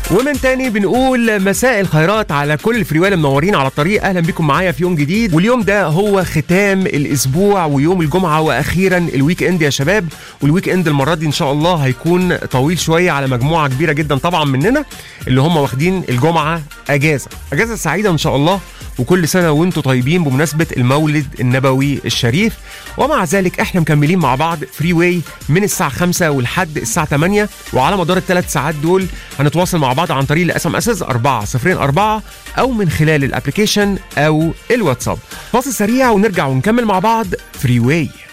ومن تاني بنقول مساء الخيرات على كل الفريوان المنورين على الطريق اهلا بكم معايا في يوم جديد واليوم ده هو ختام الاسبوع ويوم الجمعه واخيرا الويك اند يا شباب والويك اند المره دي ان شاء الله هيكون طويل شويه على مجموعه كبيره جدا طبعا مننا اللي هم واخدين الجمعه اجازه اجازه سعيده ان شاء الله وكل سنه وانتم طيبين بمناسبه المولد النبوي الشريف ومع ذلك احنا مكملين مع بعض فري واي من الساعه 5 ولحد الساعه 8 وعلى مدار الثلاث ساعات دول هنتواصل مع بعض عن طريق الاس ام اس 404 او من خلال الابلكيشن او الواتساب فاصل سريع ونرجع ونكمل مع بعض فري واي